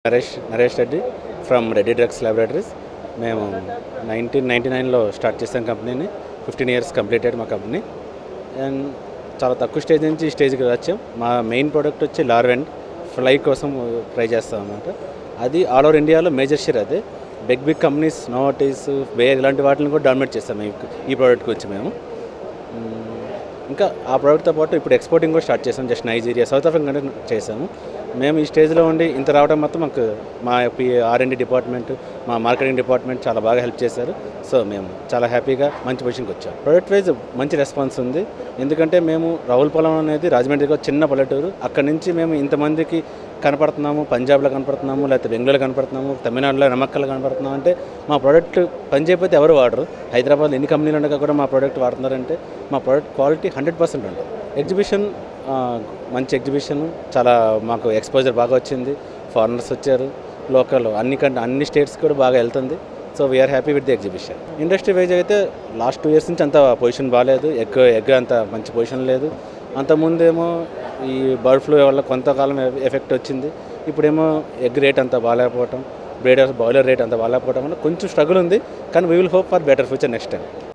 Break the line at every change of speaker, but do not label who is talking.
Naresh Naresh Reddy from Reddy drugs laboratories మేము nineteen ninety నైన్లో start చేసాం కంపెనీని ఫిఫ్టీన్ ఇయర్స్ కంప్లీటెడ్ మా కంపెనీ అండ్ చాలా తక్కువ స్టేజ్ నుంచి ఈ స్టేజ్కి వచ్చాం మా మెయిన్ ప్రోడక్ట్ వచ్చి లార్వెండ్ ఫ్లై కోసం ట్రై చేస్తాం అన్నమాట అది ఆల్ ఓవర్ ఇండియాలో మేజర్ షేర్ అదే big big companies notice where ఇలాంటి వాటిని కూడా డామినేట్ చేస్తాం ఈ ఈ ప్రోడక్ట్కి వచ్చి మేము మ్మ్. ఇంకా ఆ ప్రోడక్ట్తో పాటు ఇప్పుడు ఎక్స్పోర్టింగ్ కూడా స్టార్ట్ చేసాం జస్ట్ నైజీరియా సౌత్ ఆఫ్రికా కంటే చేసాము మేము ఈ స్టేజ్లో ఉండి ఇంత రావడం మొత్తం మాకు మా ఆర్ఎండి డిపార్ట్మెంట్ మా మార్కెటింగ్ డిపార్ట్మెంట్ చాలా బాగా హెల్ప్ చేశారు సో మేము చాలా హ్యాపీగా మంచి పొజిషన్కి వచ్చాం ప్రోడక్ట్ వైజ్ మంచి రెస్పాన్స్ ఉంది ఎందుకంటే మేము రావులపాలెం అనేది రాజమండ్రికి ఒక చిన్న పల్లెటూరు అక్కడి నుంచి మేము ఇంతమందికి కనపడుతున్నాము పంజాబ్లో కనపడుతున్నాము లేకపోతే బెంగళూరులో కనపడుతున్నాము తమిళనాడులో నమ్మక్కల్లో కనపడుతున్నాము అంటే మా ప్రోడక్ట్ పని చేయకపోతే ఎవరు వాడరు హైదరాబాద్లో ఎన్ని కంపెనీలు ఉండగా కూడా మా ప్రోడక్ట్ వాడుతున్నారంటే మా ప్రోడక్ట్ క్వాలిటీ హండ్రెడ్ పర్సెంట్ ఉంటుంది ఎగ్జిబిషన్ ఆ, మంచి ఎగ్జిబిషన్ చాలా మాకు ఎక్స్పోజర్ బాగా వచ్చింది ఫారినర్స్ వచ్చారు లోకల్ అన్ని కంటే అన్ని స్టేట్స్ కూడా బాగా వెళ్తుంది so we are happy with the exhibition industry wise అయితే లాస్ట్ టూ ఇయర్స్ నుంచి అంత పొజిషన్ బాగాలేదు ఎగ్ ఎగ్ అంత మంచి పొజిషన్ లేదు అంతకుముందేమో ఈ బర్డ్ ఫ్లూ వల్ల కొంతకాలం ఎ- ఎఫెక్ట్ వచ్చింది ఇప్పుడేమో ఎగ్ రేట్ అంత బాగాలేకపోవటం బ్రేడర్ బాయిలర్ రేట్ అంత బాగాలేకపోవడం వల్ల కొంచెం స్ట్రగుల్ ఉంది కానీ we will hope for better future next time